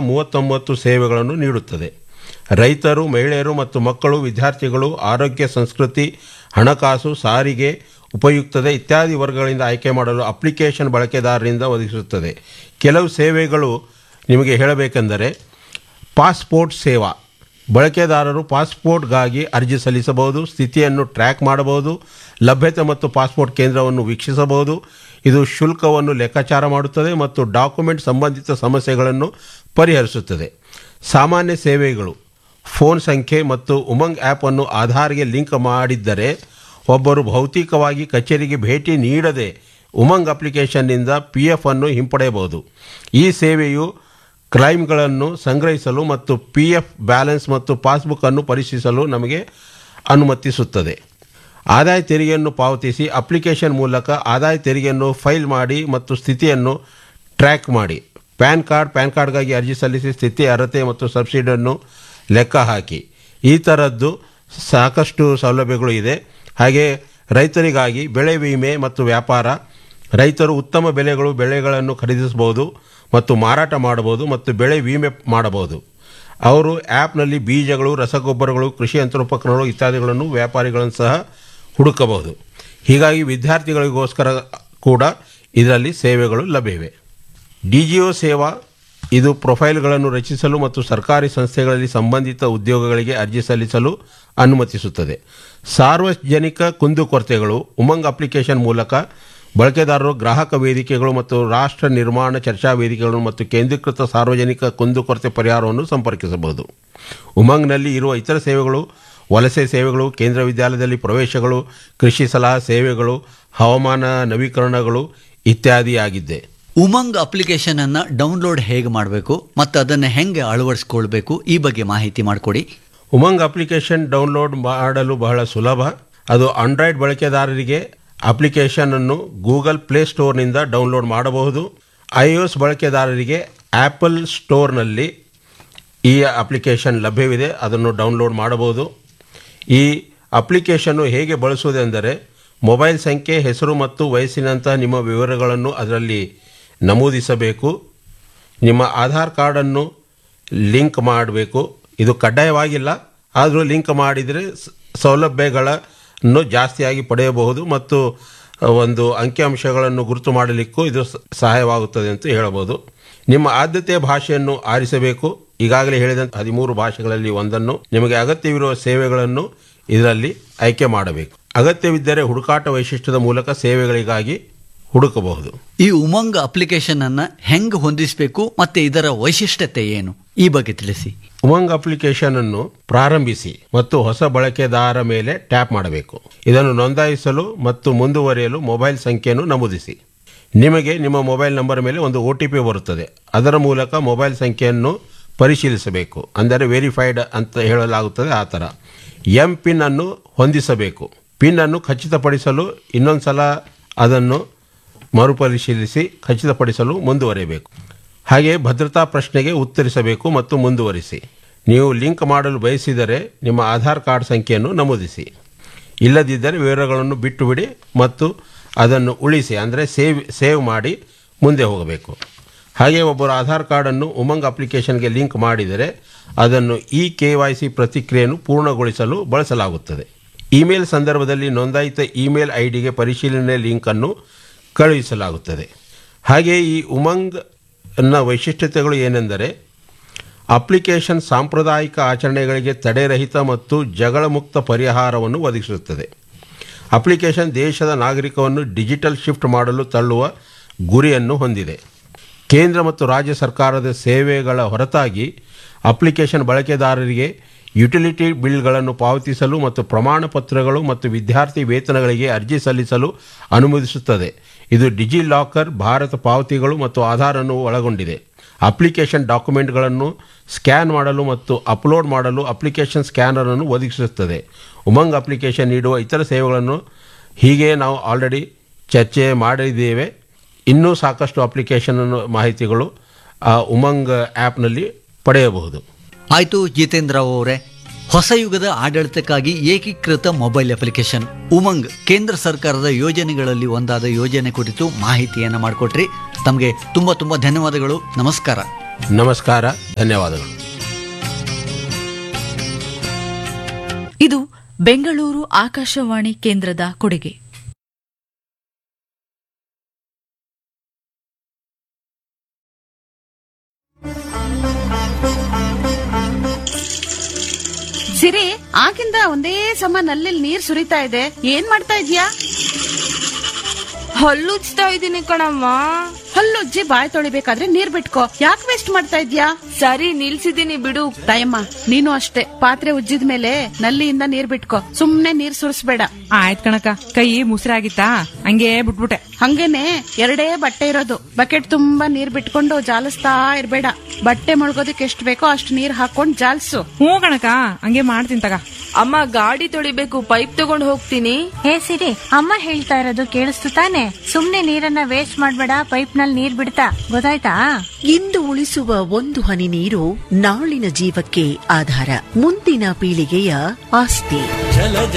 ಮೂವತ್ತೊಂಬತ್ತು ಸೇವೆಗಳನ್ನು ನೀಡುತ್ತದೆ ರೈತರು ಮಹಿಳೆಯರು ಮತ್ತು ಮಕ್ಕಳು ವಿದ್ಯಾರ್ಥಿಗಳು ಆರೋಗ್ಯ ಸಂಸ್ಕೃತಿ ಹಣಕಾಸು ಸಾರಿಗೆ ಉಪಯುಕ್ತತೆ ಇತ್ಯಾದಿ ವರ್ಗಗಳಿಂದ ಆಯ್ಕೆ ಮಾಡಲು ಅಪ್ಲಿಕೇಶನ್ ಬಳಕೆದಾರರಿಂದ ಒದಗಿಸುತ್ತದೆ ಕೆಲವು ಸೇವೆಗಳು ನಿಮಗೆ ಹೇಳಬೇಕೆಂದರೆ ಪಾಸ್ಪೋರ್ಟ್ ಸೇವಾ ಬಳಕೆದಾರರು ಪಾಸ್ಪೋರ್ಟ್ಗಾಗಿ ಅರ್ಜಿ ಸಲ್ಲಿಸಬಹುದು ಸ್ಥಿತಿಯನ್ನು ಟ್ರ್ಯಾಕ್ ಮಾಡಬಹುದು ಲಭ್ಯತೆ ಮತ್ತು ಪಾಸ್ಪೋರ್ಟ್ ಕೇಂದ್ರವನ್ನು ವೀಕ್ಷಿಸಬಹುದು ಇದು ಶುಲ್ಕವನ್ನು ಲೆಕ್ಕಾಚಾರ ಮಾಡುತ್ತದೆ ಮತ್ತು ಡಾಕ್ಯುಮೆಂಟ್ ಸಂಬಂಧಿತ ಸಮಸ್ಯೆಗಳನ್ನು ಪರಿಹರಿಸುತ್ತದೆ ಸಾಮಾನ್ಯ ಸೇವೆಗಳು ಫೋನ್ ಸಂಖ್ಯೆ ಮತ್ತು ಉಮಂಗ್ ಆ್ಯಪನ್ನು ಆಧಾರ್ಗೆ ಲಿಂಕ್ ಮಾಡಿದ್ದರೆ ಒಬ್ಬರು ಭೌತಿಕವಾಗಿ ಕಚೇರಿಗೆ ಭೇಟಿ ನೀಡದೆ ಉಮಂಗ್ ಅಪ್ಲಿಕೇಶನ್ನಿಂದ ಪಿ ಎಫ್ ಅನ್ನು ಹಿಂಪಡೆಯಬಹುದು ಈ ಸೇವೆಯು ಕ್ಲೈಮ್ಗಳನ್ನು ಸಂಗ್ರಹಿಸಲು ಮತ್ತು ಪಿ ಎಫ್ ಬ್ಯಾಲೆನ್ಸ್ ಮತ್ತು ಪಾಸ್ಬುಕ್ ಅನ್ನು ಪರಿಶೀಲಿಸಲು ನಮಗೆ ಅನುಮತಿಸುತ್ತದೆ ಆದಾಯ ತೆರಿಗೆಯನ್ನು ಪಾವತಿಸಿ ಅಪ್ಲಿಕೇಶನ್ ಮೂಲಕ ಆದಾಯ ತೆರಿಗೆಯನ್ನು ಫೈಲ್ ಮಾಡಿ ಮತ್ತು ಸ್ಥಿತಿಯನ್ನು ಟ್ರ್ಯಾಕ್ ಮಾಡಿ ಪ್ಯಾನ್ ಕಾರ್ಡ್ ಪ್ಯಾನ್ ಕಾರ್ಡ್ಗಾಗಿ ಅರ್ಜಿ ಸಲ್ಲಿಸಿ ಸ್ಥಿತಿ ಅರ್ಹತೆ ಮತ್ತು ಸಬ್ಸಿಡಿಯನ್ನು ಲೆಕ್ಕ ಹಾಕಿ ಈ ಥರದ್ದು ಸಾಕಷ್ಟು ಸೌಲಭ್ಯಗಳು ಇದೆ ಹಾಗೆ ರೈತರಿಗಾಗಿ ಬೆಳೆ ವಿಮೆ ಮತ್ತು ವ್ಯಾಪಾರ ರೈತರು ಉತ್ತಮ ಬೆಲೆಗಳು ಬೆಳೆಗಳನ್ನು ಖರೀದಿಸಬಹುದು ಮತ್ತು ಮಾರಾಟ ಮಾಡಬಹುದು ಮತ್ತು ಬೆಳೆ ವಿಮೆ ಮಾಡಬಹುದು ಅವರು ಆ್ಯಪ್ನಲ್ಲಿ ಬೀಜಗಳು ರಸಗೊಬ್ಬರಗಳು ಕೃಷಿ ಯಂತ್ರೋಪಕರಣಗಳು ಇತ್ಯಾದಿಗಳನ್ನು ವ್ಯಾಪಾರಿಗಳನ್ನು ಸಹ ಹುಡುಕಬಹುದು ಹೀಗಾಗಿ ವಿದ್ಯಾರ್ಥಿಗಳಿಗೋಸ್ಕರ ಕೂಡ ಇದರಲ್ಲಿ ಸೇವೆಗಳು ಲಭ್ಯವಿವೆ ಡಿ ಜಿ ಒ ಸೇವಾ ಇದು ಪ್ರೊಫೈಲ್ಗಳನ್ನು ರಚಿಸಲು ಮತ್ತು ಸರ್ಕಾರಿ ಸಂಸ್ಥೆಗಳಲ್ಲಿ ಸಂಬಂಧಿತ ಉದ್ಯೋಗಗಳಿಗೆ ಅರ್ಜಿ ಸಲ್ಲಿಸಲು ಅನುಮತಿಸುತ್ತದೆ ಸಾರ್ವಜನಿಕ ಕುಂದುಕೊರತೆಗಳು ಉಮಂಗ್ ಅಪ್ಲಿಕೇಶನ್ ಮೂಲಕ ಬಳಕೆದಾರರು ಗ್ರಾಹಕ ವೇದಿಕೆಗಳು ಮತ್ತು ರಾಷ್ಟ್ರ ನಿರ್ಮಾಣ ಚರ್ಚಾ ವೇದಿಕೆಗಳು ಮತ್ತು ಕೇಂದ್ರೀಕೃತ ಸಾರ್ವಜನಿಕ ಕುಂದುಕೊರತೆ ಪರಿಹಾರವನ್ನು ಸಂಪರ್ಕಿಸಬಹುದು ಉಮಂಗ್ನಲ್ಲಿ ಇರುವ ಇತರ ಸೇವೆಗಳು ವಲಸೆ ಸೇವೆಗಳು ಕೇಂದ್ರ ವಿದ್ಯಾಲಯದಲ್ಲಿ ಪ್ರವೇಶಗಳು ಕೃಷಿ ಸಲಹಾ ಸೇವೆಗಳು ಹವಾಮಾನ ನವೀಕರಣಗಳು ಇತ್ಯಾದಿಯಾಗಿದ್ದೆ ಉಮಂಗ್ ಅಪ್ಲಿಕೇಶನ್ ಅನ್ನ ಡೌನ್ಲೋಡ್ ಹೇಗೆ ಮಾಡಬೇಕು ಮತ್ತು ಅದನ್ನು ಹೆಂಗೆ ಅಳವಡಿಸ್ಕೊಳ್ಬೇಕು ಈ ಬಗ್ಗೆ ಮಾಹಿತಿ ಮಾಡಿಕೊಡಿ ಉಮಂಗ್ ಅಪ್ಲಿಕೇಶನ್ ಡೌನ್ಲೋಡ್ ಮಾಡಲು ಬಹಳ ಸುಲಭ ಅದು ಆಂಡ್ರಾಯ್ಡ್ ಬಳಕೆದಾರರಿಗೆ ಅಪ್ಲಿಕೇಶನ್ ಅನ್ನು ಗೂಗಲ್ ಪ್ಲೇ ಸ್ಟೋರ್ನಿಂದ ಡೌನ್ಲೋಡ್ ಮಾಡಬಹುದು ಐಒಎಸ್ ಬಳಕೆದಾರರಿಗೆ ಆ್ಯಪಲ್ ಸ್ಟೋರ್ನಲ್ಲಿ ಈ ಅಪ್ಲಿಕೇಶನ್ ಲಭ್ಯವಿದೆ ಅದನ್ನು ಡೌನ್ಲೋಡ್ ಮಾಡಬಹುದು ಈ ಅಪ್ಲಿಕೇಶನ್ನು ಹೇಗೆ ಬಳಸುವುದೆಂದರೆ ಮೊಬೈಲ್ ಸಂಖ್ಯೆ ಹೆಸರು ಮತ್ತು ವಯಸ್ಸಿನಂತಹ ನಿಮ್ಮ ವಿವರಗಳನ್ನು ಅದರಲ್ಲಿ ನಮೂದಿಸಬೇಕು ನಿಮ್ಮ ಆಧಾರ್ ಕಾರ್ಡನ್ನು ಲಿಂಕ್ ಮಾಡಬೇಕು ಇದು ಕಡ್ಡಾಯವಾಗಿಲ್ಲ ಆದರೂ ಲಿಂಕ್ ಮಾಡಿದರೆ ಸ- ಸೌಲಭ್ಯಗಳನ್ನು ಜಾಸ್ತಿಯಾಗಿ ಪಡೆಯಬಹುದು ಮತ್ತು ಒಂದು ಅಂಕಿಅಂಶಗಳನ್ನು ಗುರುತು ಮಾಡಲಿಕ್ಕೂ ಇದು ಸ- ಸಹಾಯವಾಗುತ್ತದೆ ಅಂತ ಹೇಳಬಹುದು ನಿಮ್ಮ ಆದ್ಯತೆಯ ಭಾಷೆಯನ್ನು ಆರಿಸಬೇಕು ಈಗಾಗಲೇ ಹೇಳಿದಂತೆ ಹದಿಮೂರು ಭಾಷೆಗಳಲ್ಲಿ ಒಂದನ್ನು ನಿಮಗೆ ಅಗತ್ಯವಿರುವ ಸೇವೆಗಳನ್ನು ಇದರಲ್ಲಿ ಆಯ್ಕೆ ಮಾಡಬೇಕು ಅಗತ್ಯವಿದ್ದರೆ ಹುಡುಕಾಟ ವೈಶಿಷ್ಟ್ಯದ ಮೂಲಕ ಸೇವೆಗಳಿಗಾಗಿ ಹುಡುಕಬಹುದು ಈ ಉಮಂಗ್ ಅಪ್ಲಿಕೇಶನ್ ಅನ್ನ ಹೆಂಗೆ ಹೊಂದಿಸಬೇಕು ಮತ್ತೆ ಇದರ ವೈಶಿಷ್ಟ್ಯತೆ ಏನು ಈ ಬಗ್ಗೆ ತಿಳಿಸಿ ಉಮಂಗ್ ಅಪ್ಲಿಕೇಶನ್ ಅನ್ನು ಪ್ರಾರಂಭಿಸಿ ಮತ್ತು ಹೊಸ ಬಳಕೆದಾರ ಮೇಲೆ ಟ್ಯಾಪ್ ಮಾಡಬೇಕು ಇದನ್ನು ನೋಂದಾಯಿಸಲು ಮತ್ತು ಮುಂದುವರಿಯಲು ಮೊಬೈಲ್ ಸಂಖ್ಯೆಯನ್ನು ನಮೂದಿಸಿ ನಿಮಗೆ ನಿಮ್ಮ ಮೊಬೈಲ್ ನಂಬರ್ ಮೇಲೆ ಒಂದು ಒ ಟಿ ಪಿ ಬರುತ್ತದೆ ಅದರ ಮೂಲಕ ಮೊಬೈಲ್ ಸಂಖ್ಯೆಯನ್ನು ಪರಿಶೀಲಿಸಬೇಕು ಅಂದರೆ ವೆರಿಫೈಡ್ ಅಂತ ಹೇಳಲಾಗುತ್ತದೆ ಆ ಥರ ಎಂ ಪಿನ್ ಅನ್ನು ಹೊಂದಿಸಬೇಕು ಪಿನ್ ಅನ್ನು ಖಚಿತಪಡಿಸಲು ಇನ್ನೊಂದು ಸಲ ಅದನ್ನು ಮರುಪರಿಶೀಲಿಸಿ ಖಚಿತಪಡಿಸಲು ಮುಂದುವರಿಯಬೇಕು ಹಾಗೆ ಭದ್ರತಾ ಪ್ರಶ್ನೆಗೆ ಉತ್ತರಿಸಬೇಕು ಮತ್ತು ಮುಂದುವರಿಸಿ ನೀವು ಲಿಂಕ್ ಮಾಡಲು ಬಯಸಿದರೆ ನಿಮ್ಮ ಆಧಾರ್ ಕಾರ್ಡ್ ಸಂಖ್ಯೆಯನ್ನು ನಮೂದಿಸಿ ಇಲ್ಲದಿದ್ದರೆ ವಿವರಗಳನ್ನು ಬಿಟ್ಟು ಬಿಡಿ ಮತ್ತು ಅದನ್ನು ಉಳಿಸಿ ಅಂದರೆ ಸೇವ್ ಸೇವ್ ಮಾಡಿ ಮುಂದೆ ಹೋಗಬೇಕು ಹಾಗೆ ಒಬ್ಬರು ಆಧಾರ್ ಕಾರ್ಡನ್ನು ಉಮಂಗ್ ಅಪ್ಲಿಕೇಶನ್ಗೆ ಲಿಂಕ್ ಮಾಡಿದರೆ ಅದನ್ನು ಇ ಕೆ ವೈ ಸಿ ಪ್ರತಿಕ್ರಿಯೆಯನ್ನು ಪೂರ್ಣಗೊಳಿಸಲು ಬಳಸಲಾಗುತ್ತದೆ ಇಮೇಲ್ ಸಂದರ್ಭದಲ್ಲಿ ನೋಂದಾಯಿತ ಇಮೇಲ್ ಐ ಡಿಗೆ ಪರಿಶೀಲನೆ ಲಿಂಕನ್ನು ಕಳುಹಿಸಲಾಗುತ್ತದೆ ಹಾಗೆ ಈ ಉಮಂಗ್ನ ವೈಶಿಷ್ಟ್ಯತೆಗಳು ಏನೆಂದರೆ ಅಪ್ಲಿಕೇಶನ್ ಸಾಂಪ್ರದಾಯಿಕ ಆಚರಣೆಗಳಿಗೆ ತಡೆರಹಿತ ಮತ್ತು ಜಗಳ ಮುಕ್ತ ಪರಿಹಾರವನ್ನು ಒದಗಿಸುತ್ತದೆ ಅಪ್ಲಿಕೇಶನ್ ದೇಶದ ನಾಗರಿಕವನ್ನು ಡಿಜಿಟಲ್ ಶಿಫ್ಟ್ ಮಾಡಲು ತಳ್ಳುವ ಗುರಿಯನ್ನು ಹೊಂದಿದೆ ಕೇಂದ್ರ ಮತ್ತು ರಾಜ್ಯ ಸರ್ಕಾರದ ಸೇವೆಗಳ ಹೊರತಾಗಿ ಅಪ್ಲಿಕೇಶನ್ ಬಳಕೆದಾರರಿಗೆ ಯುಟಿಲಿಟಿ ಬಿಲ್ಗಳನ್ನು ಪಾವತಿಸಲು ಮತ್ತು ಪ್ರಮಾಣ ಪತ್ರಗಳು ಮತ್ತು ವಿದ್ಯಾರ್ಥಿ ವೇತನಗಳಿಗೆ ಅರ್ಜಿ ಸಲ್ಲಿಸಲು ಅನುಮತಿಸುತ್ತದೆ ಇದು ಡಿಜಿ ಲಾಕರ್ ಭಾರತ ಪಾವತಿಗಳು ಮತ್ತು ಆಧಾರನ್ನು ಒಳಗೊಂಡಿದೆ ಅಪ್ಲಿಕೇಶನ್ ಡಾಕ್ಯುಮೆಂಟ್ಗಳನ್ನು ಸ್ಕ್ಯಾನ್ ಮಾಡಲು ಮತ್ತು ಅಪ್ಲೋಡ್ ಮಾಡಲು ಅಪ್ಲಿಕೇಶನ್ ಸ್ಕ್ಯಾನರ್ ಅನ್ನು ಒದಗಿಸುತ್ತದೆ ಉಮಂಗ್ ಅಪ್ಲಿಕೇಶನ್ ನೀಡುವ ಇತರ ಸೇವೆಗಳನ್ನು ಹೀಗೆ ನಾವು ಆಲ್ರೆಡಿ ಚರ್ಚೆ ಮಾಡಿದ್ದೇವೆ ಇನ್ನೂ ಸಾಕಷ್ಟು ಅಪ್ಲಿಕೇಶನ್ ಮಾಹಿತಿಗಳು ಆ ಉಮಂಗ್ ಆ್ಯಪ್ನಲ್ಲಿ ಪಡೆಯಬಹುದು ಆಯ್ತು ಜಿತೇಂದ್ರ ಅವರೇ ಹೊಸ ಯುಗದ ಆಡಳಿತಕ್ಕಾಗಿ ಏಕೀಕೃತ ಮೊಬೈಲ್ ಅಪ್ಲಿಕೇಶನ್ ಉಮಂಗ್ ಕೇಂದ್ರ ಸರ್ಕಾರದ ಯೋಜನೆಗಳಲ್ಲಿ ಒಂದಾದ ಯೋಜನೆ ಕುರಿತು ಮಾಹಿತಿಯನ್ನು ಮಾಡಿಕೊಟ್ರಿ ತಮಗೆ ತುಂಬ ತುಂಬ ಧನ್ಯವಾದಗಳು ನಮಸ್ಕಾರ ನಮಸ್ಕಾರ ಧನ್ಯವಾದಗಳು ಇದು ಬೆಂಗಳೂರು ಆಕಾಶವಾಣಿ ಕೇಂದ್ರದ ಕೊಡುಗೆ ಸಿರಿ ಆಗಿಂದ ಒಂದೇ ಸಮ ನಲ್ಲಿ ನೀರ್ ಸುರಿತಾ ಇದೆ ಏನ್ ಮಾಡ್ತಾ ಇದ್ಯಾ ಹಲ್ಲುಚ್ತಾ ಇದೀನಿ ಕಣಮ್ಮ ಹಲ್ಲುಜ್ಜಿ ಬಾಯ್ ತೊಳಿಬೇಕಾದ್ರೆ ನೀರ್ ಬಿಟ್ಕೋ ಯಾಕೆ ವೇಸ್ಟ್ ಮಾಡ್ತಾ ಇದ್ಯಾ ಸರಿ ನಿಲ್ಸಿದೀನಿ ಬಿಡು ತಾಯಮ್ಮ ನೀನು ಅಷ್ಟೇ ಪಾತ್ರೆ ಉಜ್ಜಿದ ಮೇಲೆ ನಲ್ಲಿಯಿಂದ ನೀರ್ ಬಿಟ್ಕೋ ಸುಮ್ನೆ ನೀರ್ ಸುರಿಸ್ಬೇಡ ಆಯ್ತ್ ಕಣಕ ಕೈ ಮುಸ್ರಾಗಿತ್ತಾ ಹಂಗೆ ಬಿಟ್ಬಿಟ್ಟೆ ಹಂಗೇನೆ ಎರಡೇ ಬಟ್ಟೆ ಇರೋದು ಬಕೆಟ್ ತುಂಬಾ ನೀರ್ ಬಿಟ್ಕೊಂಡು ಜಾಲಿಸ್ತಾ ಇರ್ಬೇಡ ಬಟ್ಟೆ ಮುಳುಗೋದಕ್ಕೆ ಎಷ್ಟ್ ಬೇಕೋ ಅಷ್ಟು ನೀರ್ ಹಾಕೊಂಡ್ ಜಾಲ್ಸು ಹ್ಞೂ ಕಣಕ ಹಂಗೆ ಮಾಡ್ತೀನಿ ತಗ ಅಮ್ಮ ಗಾಡಿ ತೊಳಿಬೇಕು ಪೈಪ್ ತಗೊಂಡ್ ಹೋಗ್ತೀನಿ ಹೇ ಸಿರಿ ಅಮ್ಮ ಹೇಳ್ತಾ ಇರೋದು ಕೇಳಿಸ್ತು ತಾನೆ ಸುಮ್ನೆ ನೀರನ್ನ ವೇಸ್ಟ್ ಮಾಡ್ಬೇಡ ಪೈಪ್ ನಲ್ಲಿ ನೀರ್ ಬಿಡ್ತಾ ಗೊತ್ತಾಯ್ತಾ ಇಂದು ಉಳಿಸುವ ಒಂದು ಹನಿ ನೀರು ನಾಳಿನ ಜೀವಕ್ಕೆ ಆಧಾರ ಮುಂದಿನ ಪೀಳಿಗೆಯ ಆಸ್ತಿ